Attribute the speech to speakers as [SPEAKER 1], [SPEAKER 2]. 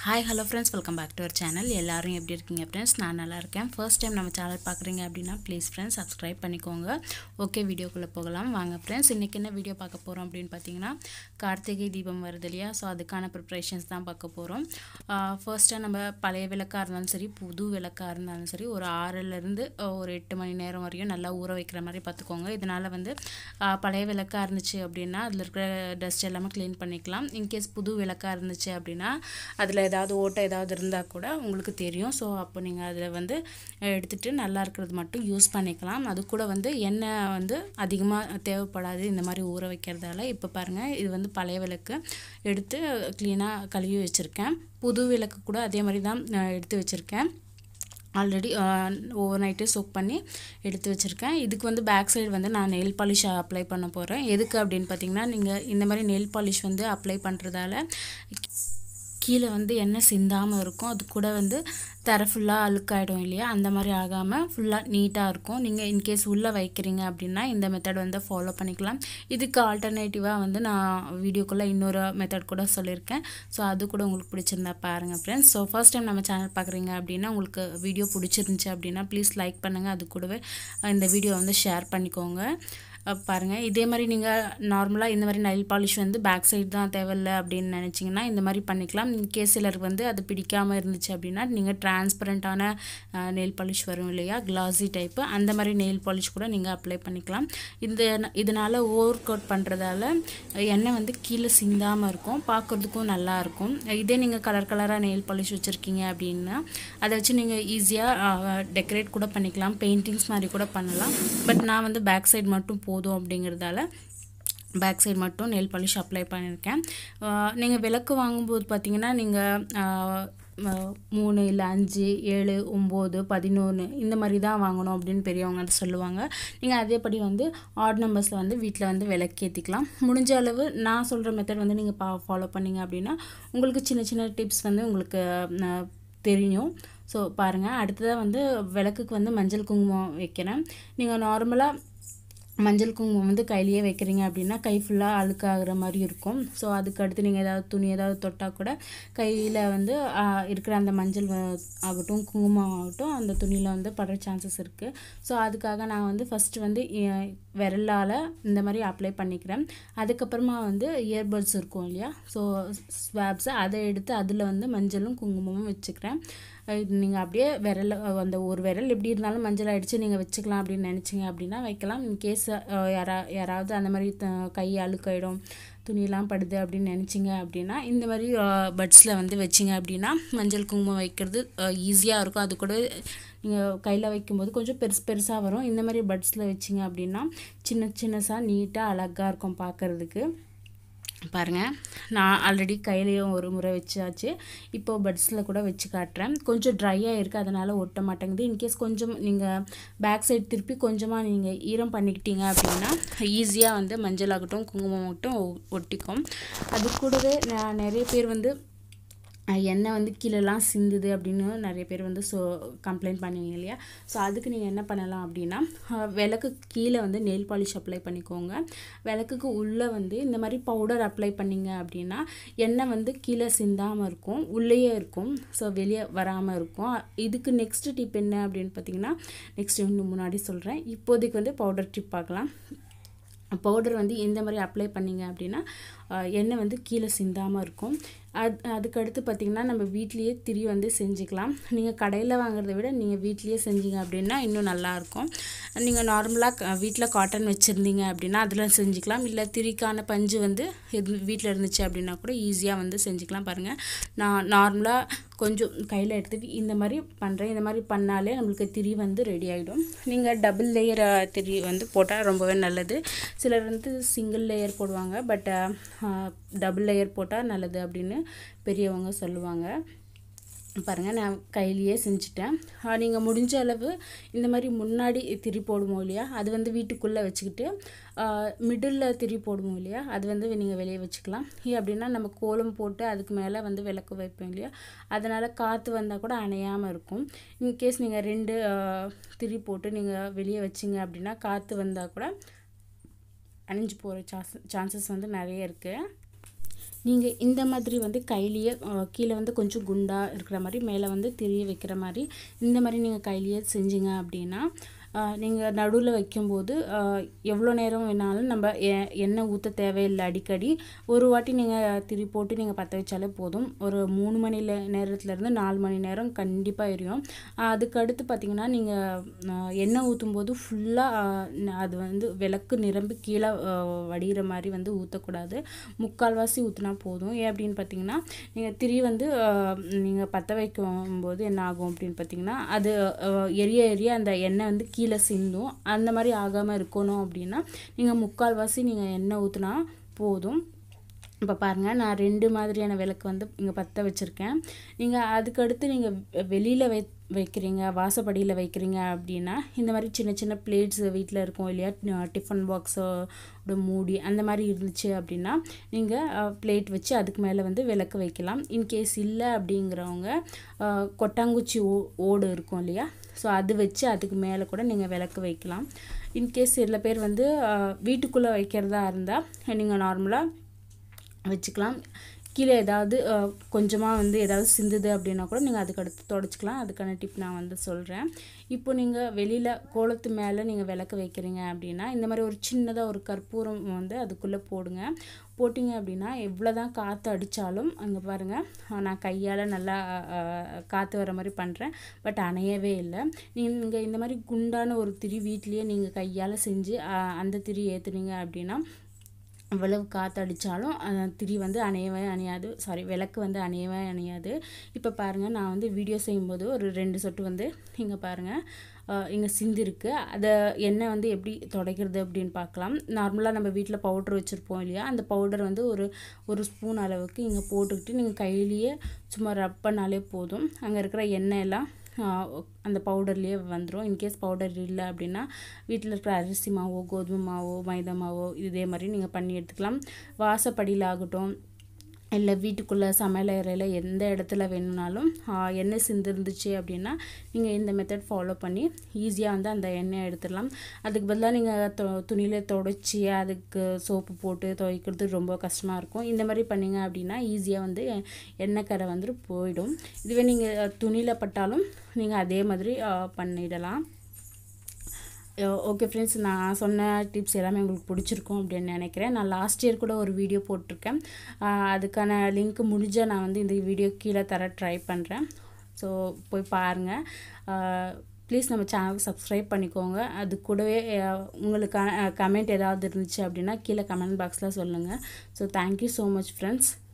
[SPEAKER 1] hi hello friends welcome back to our channel எல்லாரும் எப்படி இருக்கீங்க ஃப்ரெண்ட்ஸ் நான் நல்லா இருக்கேன் ஃபர்ஸ்ட் டைம் நம்ம சேனல் பார்க்குறீங்க அப்படின்னா ப்ளீஸ் ஃப்ரெண்ட்ஸ் சப்ஸ்கிரைப் பண்ணிக்கோங்க ஓகே வீடியோக்குள்ளே போகலாம் வாங்க ஃப்ரெண்ட்ஸ் இன்றைக்கி என்ன வீடியோ பார்க்க போகிறோம் அப்படின்னு பார்த்தீங்கன்னா கார்த்திகை தீபம் வருது இல்லையா ஸோ அதுக்கான ப்ரிப்ரேஷன்ஸ் தான் பார்க்க போகிறோம் ஃபர்ஸ்ட்டாக நம்ம பழைய விளக்காக இருந்தாலும் சரி புது விளக்காக இருந்தாலும் சரி ஒரு ஆறுலேருந்து ஒரு எட்டு மணி நேரம் வரையும் நல்லா ஊற வைக்கிற மாதிரி பார்த்துக்கோங்க இதனால் வந்து ஆஹ், பழைய விளக்காக இருந்துச்சு அப்படின்னா அதில் இருக்கிற டஸ்ட் எல்லாமே க்ளீன் பண்ணிக்கலாம் இன்கேஸ் புது விளக்காக இருந்துச்சு அப்படின்னா அதில் ஏதாவது ஓட்டை ஏதாவது இருந்தால் கூட உங்களுக்கு தெரியும் ஸோ அப்போ நீங்கள் அதில் வந்து எடுத்துகிட்டு நல்லா இருக்கிறது மட்டும் யூஸ் பண்ணிக்கலாம் அது கூட வந்து எண்ணெய் வந்து அதிகமாக தேவைப்படாது இந்த மாதிரி ஊற வைக்கிறதால இப்போ பாருங்கள் இது வந்து பழைய விளக்கு எடுத்து க்ளீனாக கழுவி வச்சுருக்கேன் புது விளக்கு கூட அதே மாதிரி தான் நான் எடுத்து வச்சுருக்கேன் ஆல்ரெடி ஓவர் நைட்டு சோக் பண்ணி எடுத்து வச்சுருக்கேன் இதுக்கு வந்து பேக் சைடு வந்து நான் நெயில் பாலிஷ் அப்ளை பண்ண போகிறேன் எதுக்கு அப்படின்னு பார்த்தீங்கன்னா நீங்கள் இந்த மாதிரி நெயில் பாலிஷ் வந்து அப்ளை பண்ணுறதால கீழே வந்து எண்ணெய் சிந்தாமல் இருக்கும் அது கூட வந்து தர ஃபுல்லாக அழுக்காயிடும் இல்லையா அந்த மாதிரி ஆகாமல் ஃபுல்லாக நீட்டாக இருக்கும் நீங்கள் இன்கேஸ் உள்ளே வைக்கிறீங்க அப்படின்னா இந்த மெத்தட் வந்து ஃபாலோ பண்ணிக்கலாம் இதுக்கு ஆல்டர்னேட்டிவாக வந்து நான் வீடியோக்குள்ளே இன்னொரு மெத்தட் கூட சொல்லியிருக்கேன் ஸோ அது கூட உங்களுக்கு பிடிச்சிருந்தா பாருங்கள் ஃப்ரெண்ட்ஸ் ஸோ ஃபர்ஸ்ட் டைம் நம்ம சேனல் பார்க்குறீங்க அப்படின்னா உங்களுக்கு வீடியோ பிடிச்சிருந்துச்சி அப்படின்னா ப்ளீஸ் லைக் பண்ணுங்கள் அது கூடவே இந்த வீடியோ வந்து ஷேர் பண்ணிக்கோங்க அஹ் பாருங்க இதே மாதிரி நீங்கள் நார்மலாக இந்த மாதிரி நெயில் பாலிஷ் வந்து பேக் சைடு தான் தேவையில்ல அப்படின்னு நினச்சிங்கன்னா இந்த மாதிரி பண்ணிக்கலாம் கேஸ் சிலருக்கு வந்து அது பிடிக்காமல் இருந்துச்சு அப்படின்னா நீங்கள் டிரான்ஸ்பரண்ட்டான நெயில் பாலிஷ் வரும் இல்லையா கிளாஸி டைப்பு அந்த மாதிரி நெயில் பாலிஷ் கூட நீங்கள் அப்ளை பண்ணிக்கலாம் இந்த இதனால் ஓவர் கோட் பண்ணுறதால எண்ணெய் வந்து கீழே சிந்தாமல் இருக்கும் பார்க்குறதுக்கும் நல்லா இருக்கும் இதே நீங்கள் கலர் கலராக நெயில் பாலிஷ் வச்சுருக்கீங்க அப்படின்னா அதை வச்சு நீங்கள் ஈஸியாக டெக்கரேட் கூட பண்ணிக்கலாம் பெயிண்டிங்ஸ் மாதிரி கூட பண்ணலாம் பட் நான் வந்து பேக் சைடு மட்டும் போதும் அப்படிங்கிறதால பேக் சைடு மட்டும் நெயில் பாலிஷ் அப்ளை பண்ணியிருக்கேன் நீங்கள் விளக்கு வாங்கும்போது பார்த்தீங்கன்னா நீங்கள் மூணு இல்லை அஞ்சு ஏழு ஒம்பது பதினொன்று இந்த மாதிரி தான் வாங்கணும் அப்படின்னு பெரியவங்க சொல்லுவாங்க நீங்கள் அதேபடி வந்து ஆட் நம்பர்ஸில் வந்து வீட்டில் வந்து விளக்கேற்றிக்கலாம் முடிஞ்ச அளவு நான் சொல்கிற மெத்தட் வந்து நீங்கள் பா ஃபாலோ பண்ணீங்க அப்படின்னா உங்களுக்கு சின்ன சின்ன டிப்ஸ் வந்து உங்களுக்கு அஹ், தெரியும் ஸோ பாருங்கள் அடுத்ததாக வந்து விளக்குக்கு வந்து மஞ்சள் குங்குமம் வைக்கிறேன் நீங்கள் நார்மலாக மஞ்சள் குங்குமம் வந்து கையிலேயே வைக்கிறீங்க அப்படின்னா கை ஃபுல்லாக அழுக்காகிற மாதிரி இருக்கும் ஸோ அதுக்கு அடுத்து நீங்கள் ஏதாவது துணி ஏதாவது தொட்டால் கூட கையில் வந்து ஆ, இருக்கிற அந்த மஞ்சள் வ- ஆகட்டும் குங்குமம் ஆகட்டும் அந்த துணியில் வந்து படுற சான்சஸ் இருக்குது ஸோ அதுக்காக நான் வந்து ஃபஸ்ட்டு வந்து எ- விரலால் இந்த மாதிரி அப்ளை பண்ணிக்கிறேன் அதுக்கப்புறமா வந்து இயர்பட்ஸ் இருக்கும் இல்லையா ஸோ ஸ்வாப்ஸ் அதை எடுத்து அதில் வந்து மஞ்சளும் குங்குமமும் வச்சுக்கிறேன் இது நீங்கள் அப்படியே விரல் அந்த ஒரு விரல் எப்படி இருந்தாலும் மஞ்சள் அடித்து நீங்கள் வச்சுக்கலாம் அப்படின்னு நினச்சிங்க அப்படின்னா வைக்கலாம் இன்கேஸ் யாரா யாராவது அந்த மாதிரி த- கை அழுக்காயிடும் துணியெல்லாம் படுது அப்படின்னு நினச்சிங்க அப்படின்னா இந்த மாதிரி பட்ஸில் வந்து வச்சிங்க அப்படின்னா மஞ்சள் குங்குமம் வைக்கிறது ஈஸியாக இருக்கும் அது கூட நீங்கள் கையில் வைக்கும்போது கொஞ்சம் பெருசு பெருசாக வரும் இந்த மாதிரி பட்ஸில் வச்சிங்க அப்படின்னா சின்ன சின்னசாக நீட்டாக அழகாக இருக்கும் பார்க்குறதுக்கு பாருங்கள் நான் ஆல்ரெடி கையிலையும் ஒரு முறை வச்சாச்சு இப்போ பட்ஸில் கூட வச்சு காட்டுறேன் கொஞ்சம் ட்ரையாக இருக்குது அதனால் ஒட்ட மாட்டேங்குது இன்கேஸ் கொஞ்சம் நீங்கள் பேக் சைடு திருப்பி கொஞ்சமாக நீங்கள் ஈரம் பண்ணிக்கிட்டீங்க அப்படின்னா ஈஸியாக வந்து மஞ்சள் ஆகட்டும் குங்குமம் ஆகட்டும் ஒ- ஒட்டிக்கும் அது கூடவே நான் நிறைய பேர் வந்து அஹ் எண்ணெய் வந்து கீழெல்லாம் சிந்துது அப்படின்னு நிறைய பேர் வந்து ஸோ கம்ப்ளைண்ட் பண்ணுவீங்க இல்லையா ஸோ அதுக்கு நீங்கள் என்ன பண்ணலாம் அப்படின்னா அஹ் விளக்கு கீழே வந்து நெயில் பாலிஷ் அப்ளை பண்ணிக்கோங்க விளக்குக்கு உள்ளே வந்து இந்த மாதிரி பவுடர் அப்ளை பண்ணீங்க அப்படின்னா எண்ணெய் வந்து கீழே சிந்தாமல் இருக்கும் உள்ளேயே இருக்கும் ஸோ வெளியே வராமல் இருக்கும் இதுக்கு நெக்ஸ்ட் டிப் என்ன அப்படின்னு பார்த்தீங்கன்னா நெக்ஸ்ட் இன்னும் முன்னாடி சொல்கிறேன் இப்போதைக்கு வந்து பவுடர் டிப் பார்க்கலாம் பவுடர் வந்து இந்த மாதிரி அப்ளை பண்ணீங்க அப்படின்னா அஹ், எண்ணெய் வந்து கீழே சிந்தாமல் இருக்கும் அது அதுக்கடுத்து பார்த்திங்கன்னா நம்ம வீட்லேயே திரி வந்து செஞ்சுக்கலாம் நீங்கள் கடையில் வாங்குறத விட நீங்கள் வீட்லேயே செஞ்சீங்க அப்படின்னா இன்னும் நல்லாயிருக்கும் நீங்கள் நார்மலாக வீட்டில் காட்டன் வச்சுருந்தீங்க அப்படின்னா அதில் செஞ்சுக்கலாம் இல்லை திரிக்கான பஞ்சு வந்து எது வீட்டில் இருந்துச்சு அப்படின்னா கூட ஈஸியாக வந்து செஞ்சுக்கலாம் பாருங்கள் நான் நார்மலாக கொஞ்சம் கையில் எடுத்துகிட்டு இந்த மாதிரி பண்ணுறேன் இந்த மாதிரி பண்ணாலே நம்மளுக்கு திரி வந்து ரெடி ஆகிடும் நீங்கள் டபுள் லேயர் திரி வந்து போட்டால் ரொம்பவே நல்லது சிலர் வந்து சிங்கிள் லேயர் போடுவாங்க பட் டபுள் லேயர் போட்டால் நல்லது அப்படின்னு பெரியவங்க சொல்லுவாங்க பாருங்கள் நான் கையிலேயே செஞ்சுட்டேன் நீங்கள் முடிஞ்ச அளவு இந்த மாதிரி முன்னாடி திரி போடுவோம் இல்லையா அது வந்து வீட்டுக்குள்ளே வச்சுக்கிட்டு மிடில் திரி போடுவோம் இல்லையா அது வந்து நீங்கள் வெளியே வச்சுக்கலாம் ஏன் அப்படின்னா நம்ம கோலம் போட்டு அதுக்கு மேலே வந்து விளக்கு வைப்போம் இல்லையா அதனால் காற்று வந்தால் கூட அணையாமல் இருக்கும் இன்கேஸ் நீங்கள் ரெண்டு ஆஹ், திரி போட்டு நீங்கள் வெளியே வச்சிங்க அப்படின்னா காற்று வந்தால் கூட அணிஞ்சு போகிற சான்ஸ் சான்சஸ் வந்து நிறைய இருக்குது நீங்கள் இந்த மாதிரி வந்து கையிலேயே அஹ், கீழே வந்து கொஞ்சம் குண்டாக இருக்கிற மாதிரி மேலே வந்து திரிய வைக்கிற மாதிரி இந்த மாதிரி நீங்கள் கையிலேயே செஞ்சீங்க அப்படின்னா நீங்கள் நடுவில் வைக்கும்போது அஹ், எவ்வளோ நேரம் வேணாலும் நம்ம எ- எண்ணெய் ஊற்ற தேவையில்லை அடிக்கடி ஒரு வாட்டி நீங்கள் திரி போட்டு நீங்கள் பற்ற வச்சாலே போதும் ஒரு மூணு மணி லே- நேரத்துலேருந்து நாலு மணி நேரம் கண்டிப்பாக எரியும் அஹ், அதுக்கு அடுத்து பார்த்தீங்கன்னா நீங்கள் எண்ணெய் ஊற்றும் போது ஃபுல்லாக அது வந்து விளக்கு நிரம்பி கீழே அஹ், வடிகிற மாதிரி வந்து ஊற்றக்கூடாது முக்கால்வாசி ஊற்றினா போதும் ஏன் அப்படின்னு பார்த்தீங்கன்னா நீங்கள் திரி வந்து நீங்கள் பற்ற வைக்கும்போது என்ன ஆகும் அப்படின்னு பார்த்தீங்கன்னா அது அஹ், எரிய எரிய அந்த எண்ணெய் வந்து கீழே சிந்தும் அந்த மாதிரி ஆகாமல் இருக்கணும் அப்படின்னா நீங்கள் முக்கால்வாசி நீங்கள் எண்ணெய் ஊற்றினா போதும் இப்போ பாருங்கள் நான் ரெண்டு மாதிரியான விளக்கு வந்து இங்கே பற்ற வச்சுருக்கேன் நீங்கள் அதுக்கடுத்து நீங்கள் வெளியில் வை வைக்கிறீங்க வாசப்படியில் வைக்கிறீங்க அப்படின்னா இந்த மாதிரி சின்ன சின்ன பிளேட்ஸ் வீட்டில் இருக்கும் இல்லையா டிஃபன் பாக்ஸோட மூடி அந்த மாதிரி இருந்துச்சு அப்படின்னா நீங்கள் பிளேட் வச்சு அதுக்கு மேலே வந்து விளக்கு வைக்கலாம் இன்கேஸ் இல்லை அப்படிங்கிறவங்க அஹ், கொட்டாங்குச்சி ஓ ஓடு இருக்கும் இல்லையா ஸோ அது வச்சு அதுக்கு மேலே கூட நீங்கள் விளக்கு வைக்கலாம் இன்கேஸ் சில பேர் வந்து வீட்டுக்குள்ளே வைக்கிறதா இருந்தால் நீங்கள் நார்மலாக வச்சுக்கலாம் கீழே ஏதாவது கொஞ்சமாக வந்து ஏதாவது சிந்துது அப்படின்னா கூட நீங்கள் அதுக்கு அடுத்து தொடச்சிக்கலாம் அதுக்கான டிப் நான் வந்து சொல்கிறேன் இப்போ நீங்கள் வெளியில் கோலத்து மேலே நீங்கள் விளக்கு வைக்கிறீங்க அப்படின்னா இந்த மாதிரி ஒரு சின்னதாக ஒரு கற்பூரம் வந்து அதுக்குள்ளே போடுங்க போட்டிங்க அப்படின்னா எவ்வளோ தான் காற்று அடித்தாலும் அங்கே பாருங்கள் நான் கையால் நல்லா அஹ், காற்று வர மாதிரி பண்ணுறேன் பட் அணையவே இல்லை நீங்கள் இந்த மாதிரி குண்டான ஒரு திரி வீட்லேயே நீங்கள் கையால் செஞ்சு அஹ், அந்த திரி ஏற்றுனீங்க அப்படின்னா எவ்வளவு காற்று அடித்தாலும் திரி வந்து அணையவே அணையாது சாரி விளக்கு வந்து அணையவே அணையாது இப்போ பாருங்கள் நான் வந்து வீடியோ செய்யும்போது ஒரு ரெண்டு சொட்டு வந்து இங்கே பாருங்கள் இங்கே சிந்திருக்கு அதை எண்ணெய் வந்து எப்படி துடைக்கிறது அப்படின்னு பார்க்கலாம் நார்மலாக நம்ம வீட்டில் பவுடர் வச்சுருப்போம் இல்லையா அந்த பவுடர் வந்து ஒரு ஒரு ஸ்பூன் அளவுக்கு இங்கே போட்டுக்கிட்டு நீங்கள் கையிலேயே சும்மா ரப் பண்ணாலே போதும் அங்கே இருக்கிற எண்ணெய் எல்லாம் ஆஹ் அந்த பவுடர்லேயே வந்துடும் இன்கேஸ் பவுடர் இல்லை அப்படின்னா வீட்டில் இருக்கிற அரிசி மாவோ கோதுமை மாவோ மைதா மாவோ இதே மாதிரி நீங்கள் பண்ணி எடுத்துக்கலாம் வாசப்படியில் ஆகட்டும் இல்லை வீட்டுக்குள்ளே சமையல் அறையில் எந்த இடத்துல வேணும்னாலும் ஆஹ் எண்ணெய் சிந்திருந்துச்சு அப்படின்னா நீங்கள் இந்த மெத்தட் ஃபாலோ பண்ணி ஈஸியாக வந்து அந்த எண்ணெயை எடுத்துடலாம் அதுக்கு பதிலாக நீங்கள் தொ துணியில் தொடச்சி அதுக்கு சோப்பு போட்டு துவைக்கிறது ரொம்ப கஷ்டமாக இருக்கும் இந்த மாதிரி பண்ணீங்க அப்படின்னா ஈஸியாக வந்து எண்ணெய் கரை வந்துட்டு போயிடும் இதுவே நீங்கள் துணியில் பட்டாலும் நீங்கள் அதே மாதிரி ஆஹ் பண்ணிடலாம் ஓகே ஃப்ரெண்ட்ஸ் நான் சொன்ன டிப்ஸ் எல்லாமே உங்களுக்கு பிடிச்சிருக்கும் அப்படின்னு நினைக்கிறேன் நான் லாஸ்ட் இயர் கூட ஒரு வீடியோ போட்டிருக்கேன் ஆஹ் அதுக்கான லிங்க் முடிஞ்சால் நான் வந்து இந்த வீடியோ கீழே தர ட்ரை பண்ணுறேன் ஸோ போய் பாருங்கள் ப்ளீஸ் நம்ம சேனலுக்கு சப்ஸ்கிரைப் பண்ணிக்கோங்க அது கூடவே ஆஹ் உங்களுக்கான கமெண்ட் ஏதாவது இருந்துச்சு அப்படின்னா கீழே கமெண்ட் பாக்ஸில் சொல்லுங்கள் so thank you so much friends